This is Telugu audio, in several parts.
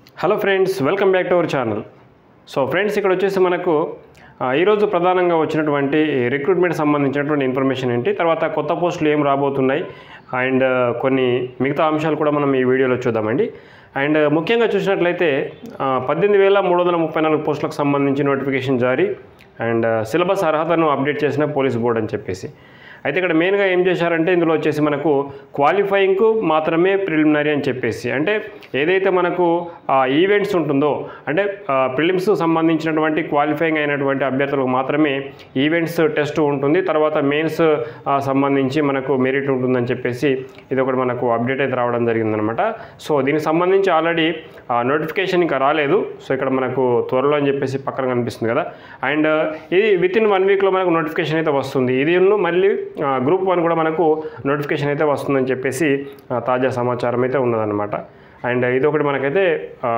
hello friends welcome back to our channel so friends ఇక్కడ వచ్చేసి మనకు ఆ, ఈరోజు ప్రధానంగా వచ్చినటువంటి రిక్రూట్మెంట్ సంబంధించినటువంటి ఇన్ఫర్మేషన్ ఏంటి తర్వాత కొత్త పోస్టులు ఏం రాబోతున్నాయి అండ్ కొన్ని మిగతా అంశాలు కూడా మనం ఈ వీడియోలో చూద్దామండి అండ్ ముఖ్యంగా చూసినట్లయితే ఆ, పద్దెనిమిది వేల మూడు వందల ముప్పై నాలుగు పోస్టులకు సంబంధించి నోటిఫికేషన్ జారీ అండ్ సిలబస్ అర్హతను అప్డేట్ చేసిన పోలీస్ బోర్డ్ అని చెప్పేసి అయితే ఇక్కడ మెయిన్గా ఏం చేశారంటే ఇందులో వచ్చేసి మనకు క్వాలిఫైయింగ్కు మాత్రమే ప్రిలిమినరీ అని చెప్పేసి అంటే ఏదైతే మనకు ఈవెంట్స్ ఉంటుందో అంటే ప్రిలిమ్స్ సంబంధించినటువంటి క్వాలిఫైయింగ్ అయినటువంటి అభ్యర్థులకు మాత్రమే ఈవెంట్స్ టెస్ట్ ఉంటుంది తర్వాత మెయిన్స్ సంబంధించి మనకు మెరిట్ ఉంటుందని చెప్పేసి ఇది ఒకటి మనకు అప్డేట్ అయితే రావడం జరిగిందనమాట సో దీనికి సంబంధించి ఆల్రెడీ నోటిఫికేషన్ ఇంకా రాలేదు సో ఇక్కడ మనకు త్వరలో అని చెప్పేసి పక్కన కనిపిస్తుంది కదా అండ్ ఇది విత్ ఇన్ వన్ వీక్లో మనకు నోటిఫికేషన్ అయితే వస్తుంది ఇది ఉన్ను మళ్ళీ గ్రూప్ వన్ కూడా మనకు నోటిఫికేషన్ అయితే వస్తుందని చెప్పేసి ఆ, తాజా సమాచారం అయితే ఉన్నదన్నమాట అండ్ ఇది ఒకటి మనకైతే ఆ,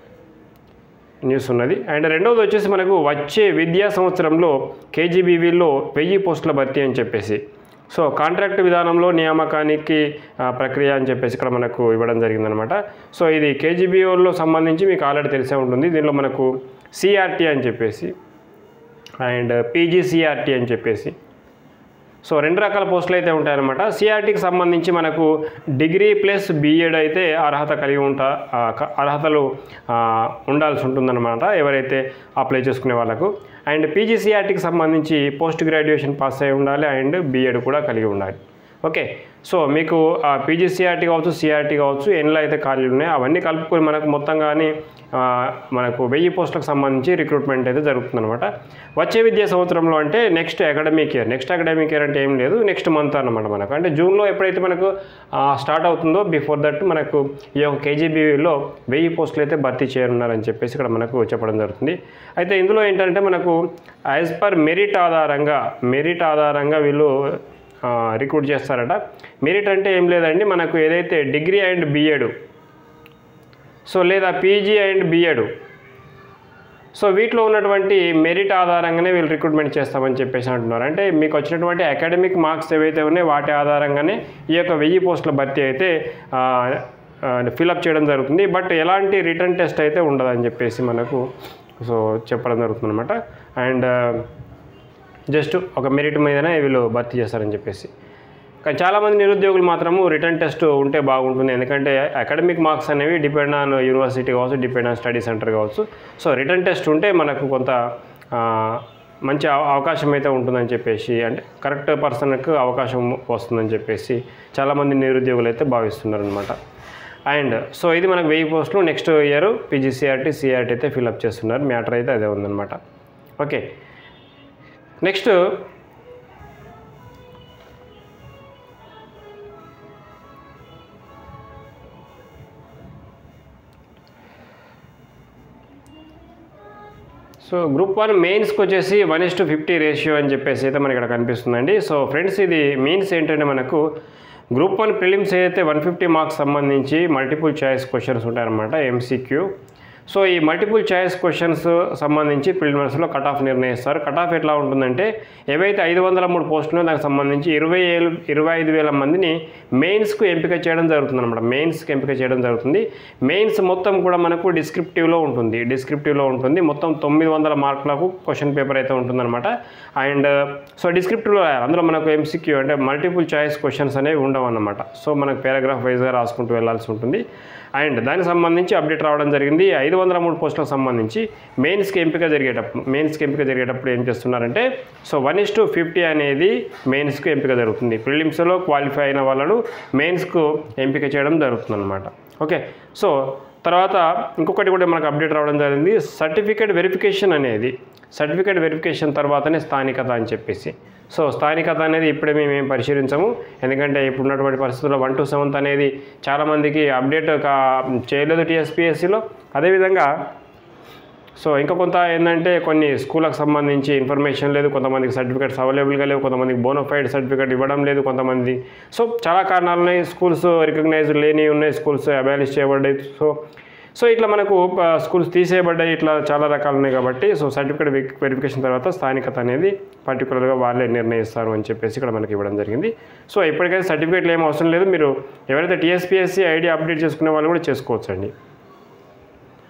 న్యూస్ ఉన్నది అండ్ రెండవది వచ్చేసి మనకు వచ్చే విద్యా సంవత్సరంలో కేజీబీవీలో వెయ్యి పోస్టుల భర్తీ అని చెప్పేసి సో కాంట్రాక్ట్ విధానంలో నియామకానికి ఆ, ప్రక్రియ అని చెప్పేసి ఇక్కడ మనకు ఇవ్వడం జరిగిందనమాట సో ఇది కేజీబీఓలో సంబంధించి మీకు ఆల్రెడీ తెలిసే ఉంటుంది దీనిలో మనకు సిఆర్టీ అని చెప్పేసి అండ్ పీజీసీఆర్టీ అని చెప్పేసి సో రెండు రకాల పోస్టులు అయితే ఉంటాయన్నమాట సిఆర్టీకి సంబంధించి మనకు డిగ్రీ ప్లస్ బీఎడ్ అయితే అర్హత కలిగి ఉంటా ఆ, క- అర్హతలు ఆ, ఉండాల్సి ఉంటుందన్నమాట ఎవరైతే అప్లై చేసుకునే వాళ్ళకు అండ్ పీజీసీఆర్టీకి సంబంధించి పోస్ట్ గ్రాడ్యుయేషన్ పాస్ అయి ఉండాలి అండ్ బీఎడ్ కూడా కలిగి ఉండాలి ఓకే సో మీకు పీజీసీఆర్టీ కావచ్చు సిఆర్టీ కావచ్చు ఎన్లో అయితే ఖాళీలు ఉన్నాయి అవన్నీ కలుపుకొని మనకు మొత్తంగానే ఆ, మనకు వెయ్యి పోస్టులకు సంబంధించి రిక్రూట్మెంట్ అయితే జరుగుతుందన్నమాట వచ్చే విద్యా సంవత్సరంలో అంటే next academic year next academic year అంటే ఏం లేదు నెక్స్ట్ మంత్ అన్నమాట మనకు అంటే జూన్లో ఎప్పుడైతే మనకు స్టార్ట్ అవుతుందో బిఫోర్ దట్ మనకు ఈ యొక్క కేజీబీలో వెయ్యి పోస్టులు అయితే భర్తీ చేయనున్నారని చెప్పేసి ఇక్కడ మనకు చెప్పడం జరుగుతుంది అయితే ఇందులో ఏంటంటే మనకు యాజ్ పర్ మెరిట్ ఆధారంగా మెరిట్ ఆధారంగా వీళ్ళు ఆ, రిక్రూట్ చేస్తారట మెరిట్ అంటే ఏం లేదండి మనకు ఏదైతే డిగ్రీ అండ్ బీఎడ్ సో లేదా పీజీ అండ్ బీఎడ్ సో వీటిలో ఉన్నటువంటి మెరిట్ ఆధారంగానే వీళ్ళు రిక్రూట్మెంట్ చేస్తామని చెప్పేసి అంటున్నారు అంటే మీకు వచ్చినటువంటి అకాడమిక్ మార్క్స్ ఏవైతే ఉన్నాయో వాటి ఆధారంగానే ఈ యొక్క వెయ్యి పోస్టుల భర్తీ అయితే ఫిలప్ చేయడం జరుగుతుంది బట్ ఎలాంటి రిటర్న్ టెస్ట్ అయితే ఉండదని చెప్పేసి మనకు సో చెప్పడం జరుగుతుంది అనమాట అండ్ జస్ట్ ఒక మెరిట్ మీదనే వీళ్ళు భర్తీ చేస్తారని చెప్పేసి కానీ చాలామంది నిరుద్యోగులు మాత్రము రిటర్న్ టెస్ట్ ఉంటే బాగుంటుంది ఎందుకంటే అకాడమిక్ మార్క్స్ అనేవి డిపెండ్ ఆన్ యూనివర్సిటీ కావచ్చు డిపెండ్ ఆన్ స్టడీ సెంటర్ కావచ్చు సో రిటర్న్ టెస్ట్ ఉంటే మనకు కొంత ఆ, మంచి అవ- అవకాశం అయితే ఉంటుందని చెప్పేసి అంటే కరెక్ట్ పర్సన్కి అవకాశం వస్తుందని చెప్పేసి చాలామంది నిరుద్యోగులు అయితే భావిస్తున్నారు అనమాట అండ్ సో ఇది మనకు వెయ్యి పోస్టులు నెక్స్ట్ ఇయర్ పీజీసీఆర్టీ సిఆర్టీ అయితే ఫిల్అప్ చేస్తున్నారు మ్యాటర్ అయితే అదే ఉందన్నమాట okay next so group one మెయిన్స్కి వచ్చేసి one is to fifty ratio అని చెప్పేసి అయితే మనకి ఇక్కడ కనిపిస్తుందండి సో ఫ్రెండ్స్ ఇది మీన్స్ ఏంటంటే మనకు గ్రూప్ వన్ ప్రిలిమ్స్ ఏదైతే వన్ ఫిఫ్టీ మార్క్స్ సంబంధించి మల్టిపుల్ చాయిస్ క్వశ్చన్స్ ఉంటాయన్నమాట ఎంసీక్యూ సో ఈ మల్టిపుల్ చాయిస్ క్వశ్చన్స్ సంబంధించి ప్రిలిమినరీస్లో కట్ ఆఫ్ నిర్ణయిస్తారు కట్ ఆఫ్ ఎట్లా ఉంటుందంటే ఏవైతే ఐదు వందల మూడు పోస్టులు దానికి సంబంధించి ఇరవై ఏళ్ళు ఇరవై ఐదు వేల మందిని మెయిన్స్కు ఎంపిక చేయడం జరుగుతుంది అనమాట మెయిన్స్కి ఎంపిక చేయడం జరుగుతుంది మెయిన్స్ మొత్తం కూడా మనకు డిస్క్రిప్టివ్లో ఉంటుంది డిస్క్రిప్టివ్లో ఉంటుంది మొత్తం తొమ్మిది వందల మార్కులకు క్వశ్చన్ పేపర్ అయితే ఉంటుందన్నమాట అండ్ సో డిస్క్రిప్టివ్లో రాయాలి అందులో మనకు ఎంసీక్యూ అంటే మల్టిపుల్ చాయిస్ క్వశ్చన్స్ అనేవి ఉండవు అన్నమాట సో మనకు పారాగ్రాఫ్ వైజ్గా రాసుకుంటూ వెళ్ళాల్సి ఉంటుంది అండ్ దానికి సంబంధించి అప్డేట్ రావడం జరిగింది ఐదు వందల మూడు పోస్టులకు సంబంధించి మెయిన్స్కి ఎంపిక జరిగేటప్పుడు మెయిన్స్కి ఎంపిక జరిగేటప్పుడు ఏం చేస్తున్నారంటే so one is to fifty అనేది మెయిన్స్కి ఎంపిక జరుగుతుంది ప్రిలిమ్స్లో క్వాలిఫై అయిన వాళ్ళను మెయిన్స్కు ఎంపిక చేయడం జరుగుతుంది అనమాట ఓకే సో తర్వాత ఇంకొకటి కూడా మనకు అప్డేట్ రావడం జరిగింది సర్టిఫికేట్ వెరిఫికేషన్ అనేది సర్టిఫికేట్ వెరిఫికేషన్ తర్వాతనే స్థానికత అని చెప్పేసి సో స్థానికత అనేది ఇప్పుడే మేము ఏం పరిశీలించము ఎందుకంటే ఇప్పుడు ఉన్నటువంటి పరిస్థితుల్లో వన్ టు సెవెంత్ అనేది చాలామందికి అప్డేట్ కా చేయలేదు టీఎస్పీఎస్సీలో అదేవిధంగా సో ఇంకా కొంత ఏంటంటే కొన్ని స్కూళ్ళకు సంబంధించి ఇన్ఫర్మేషన్ లేదు కొంతమందికి సర్టిఫికేట్స్ అవైలబుల్గా లేవు కొంతమందికి బోనోఫైడ్ సర్టిఫికేట్ ఇవ్వడం లేదు కొంతమంది సో చాలా కారణాలు ఉన్నాయి స్కూల్స్ రికగ్నైజ్డ్ లేని ఉన్నాయి స్కూల్స్ అబాలిష్ చేయబడ్డాయి సో సో ఇట్లా మనకు ఆ, స్కూల్స్ తీసేయబడ్డాయి ఇట్లా చాలా రకాలు ఉన్నాయి కాబట్టి సో సర్టిఫికేట్ వెరి- వెరిఫికేషన్ తర్వాత స్థానికత అనేది పర్టికులర్గా వాళ్ళే నిర్ణయిస్తారు అని చెప్పేసి ఇక్కడ మనకి ఇవ్వడం జరిగింది సో ఇప్పటికైతే సర్టిఫికేట్లు ఏం అవసరం లేదు మీరు ఎవరైతే టీఎస్పీఎస్సీ ఐడి అప్డేట్ చేసుకునే వాళ్ళు కూడా చేసుకోవచ్చండి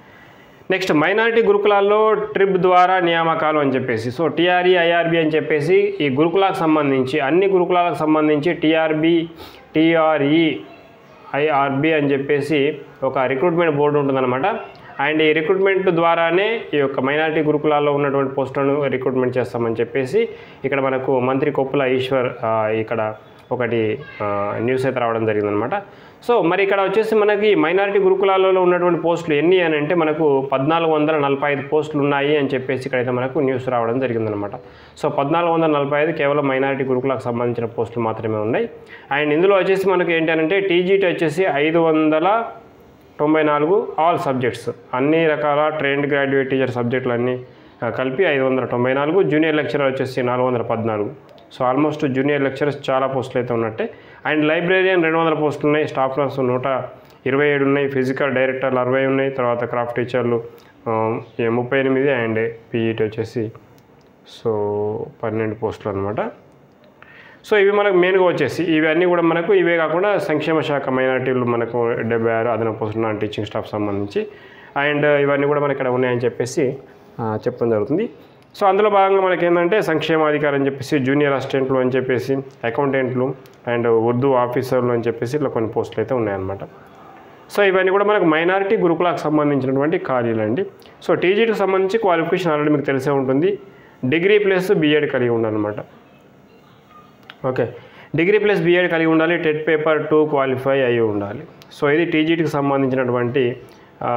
నెక్స్ట్ మైనారిటీ గురుకులాల్లో ట్రిప్ ద్వారా నియామకాలు అని చెప్పేసి సో టీఆర్ఈ ఐఆర్బి అని చెప్పేసి ఈ గురుకులాలకు సంబంధించి అన్ని గురుకులాలకు సంబంధించి టీఆర్బి టీఆర్ఈ ఐఆర్బి అని చెప్పేసి ఒక రిక్రూట్మెంట్ బోర్డు ఉంటుందన్నమాట అండ్ ఈ రిక్రూట్మెంట్ ద్వారానే ఈ యొక్క మైనారిటీ గురుకులాల్లో ఉన్నటువంటి పోస్టులను రిక్రూట్మెంట్ చేస్తామని చెప్పేసి ఇక్కడ మనకు మంత్రి కొప్పుల ఈశ్వర్ ఆ, ఇక్కడ ఒకటి ఆ, న్యూస్ అయితే రావడం జరిగిందనమాట సో మరి ఇక్కడ వచ్చేసి మనకి మైనారిటీ గురుకులాలలో ఉన్నటువంటి పోస్టులు ఎన్ని అని అంటే మనకు పద్నాలుగు వందల నలభై ఐదు పోస్టులు ఉన్నాయి అని చెప్పేసి ఇక్కడైతే మనకు న్యూస్ రావడం జరిగిందనమాట సో పద్నాలుగు వందల నలభై ఐదు కేవలం మైనారిటీ గురుకులకు సంబంధించిన పోస్టులు మాత్రమే ఉన్నాయి అండ్ ఇందులో వచ్చేసి మనకి ఏంటి అని అంటే టీజీటీ వచ్చేసి ఐదు వందల తొంభై నాలుగు ఆల్ సబ్జెక్ట్స్ అన్ని రకాల ట్రైన్డ్ గ్రాడ్యుయేట్ టీచర్ సబ్జెక్టులు అన్నీ ఆ, కలిపి ఐదు వందల తొంభై నాలుగు జూనియర్ లెక్చరర్ వచ్చేసి నాలుగు వందల పద్నాలుగు సో ఆల్మోస్ట్ జూనియర్ లెక్చరర్స్ చాలా పోస్టులు అయితే ఉన్నట్టే అండ్ లైబ్రేరియన్ రెండు వందల పోస్టులు ఉన్నాయి స్టాఫ్ నర్స్ నూట ఇరవై ఏడు ఉన్నాయి ఫిజికల్ డైరెక్టర్లు అరవై ఉన్నాయి తర్వాత క్రాఫ్ట్ టీచర్లు ఆ, ఈ ముప్పై ఎనిమిది అండ్ పీఈటీ వచ్చేసి సో పన్నెండు పోస్టులు అనమాట సో ఇవి మనకు మెయిన్గా వచ్చేసి ఇవన్నీ కూడా మనకు ఇవే కాకుండా సంక్షేమ శాఖ మైనార్టీలు మనకు డెబ్బై ఆరు అదనపు పోస్టులు నాన్ టీచింగ్ స్టాఫ్ సంబంధించి అండ్ ఇవన్నీ కూడా మనకి ఇక్కడ ఉన్నాయని చెప్పేసి ఆ, చెప్పడం జరుగుతుంది సో అందులో భాగంగా మనకి ఏంటంటే సంక్షేమాధికారి అని చెప్పేసి జూనియర్ అసిస్టెంట్లు అని చెప్పేసి అకౌంటెంట్లు అండ్ ఉర్దూ ఆఫీసర్లు అని చెప్పేసి ఇట్లా కొన్ని పోస్టులు అయితే ఉన్నాయన్నమాట సో ఇవన్నీ కూడా మనకు మైనారిటీ గురుకులకు సంబంధించినటువంటి ఖాళీలు అండి సో టీజీటీకి సంబంధించి క్వాలిఫికేషన్ ఆల్రెడీ మీకు తెలిసే ఉంటుంది డిగ్రీ ప్లస్ బీఎడ్ కలిగి ఉండాలన్నమాట ఓకే డిగ్రీ ప్లస్ బీఎడ్ కలిగి ఉండాలి టెట్ పేపర్ టూ క్వాలిఫై అయి ఉండాలి సో ఇది టీజీటీకి సంబంధించినటువంటి ఆ,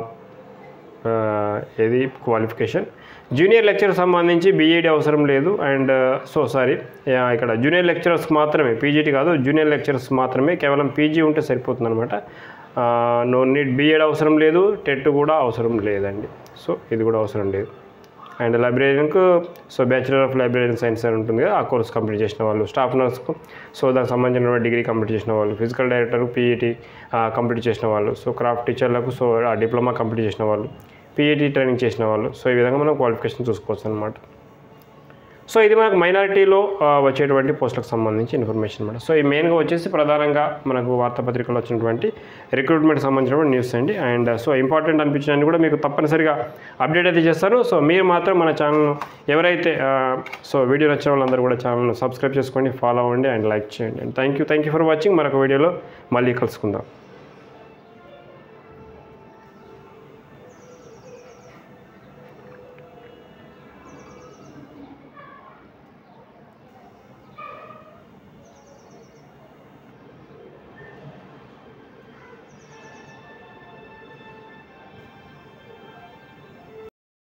ఆ, ఇది క్వాలిఫికేషన్ జూనియర్ లెక్చర్ సంబంధించి బీఈడి అవసరం లేదు అండ్ సో సారీ ఇక్కడ జూనియర్ లెక్చరర్స్ మాత్రమే పీజీటీ కాదు జూనియర్ లెక్చరర్స్ మాత్రమే కేవలం పీజీ ఉంటే సరిపోతుంది అనమాట నో నీట్ బీఎడ్ అవసరం లేదు టెట్ కూడా అవసరం లేదండి సో ఇది కూడా అవసరం లేదు అండ్ లైబ్రేరియన్కు so bachelor of librarian science అని ఉంటుంది కదా ఆ కోర్స్ కంప్లీట్ చేసిన వాళ్ళు స్టాఫ్ నర్స్కు సో దానికి సంబంధించిన డిగ్రీ కంప్లీట్ చేసిన వాళ్ళు ఫిజికల్ డైరెక్టర్ పీఈటీ కంప్లీట్ చేసిన వాళ్ళు సో క్రాఫ్ట్ టీచర్లకు సో ఆ డిప్లొమా కంప్లీట్ చేసిన వాళ్ళు పీఈటీ ట్రైనింగ్ చేసిన వాళ్ళు సో ఈ విధంగా మనం క్వాలిఫికేషన్ చూసుకోవచ్చు అనమాట సో ఇది మనకు మైనారిటీలో ఆ, వచ్చేటువంటి పోస్టులకు సంబంధించి ఇన్ఫర్మేషన్ అనమాట సో ఈ మెయిన్గా వచ్చేసి ప్రధానంగా మనకు వార్తాపత్రికలో వచ్చినటువంటి రిక్రూట్మెంట్ సంబంధించినటువంటి న్యూస్ అండి అండ్ సో ఇంపార్టెంట్ అనిపించినవి కూడా మీకు తప్పనిసరిగా అప్డేట్ అయితే చేస్తారు సో మీరు మాత్రం మన ఛానల్ను ఎవరైతే ఆ, సో వీడియో నచ్చిన వాళ్ళందరూ కూడా ఛానల్ను సబ్స్క్రైబ్ చేసుకోండి ఫాలో అవ్వండి అండ్ లైక్ చేయండి and thank you thank you for watching మరొక వీడియోలో మళ్ళీ కలుసుకుందాం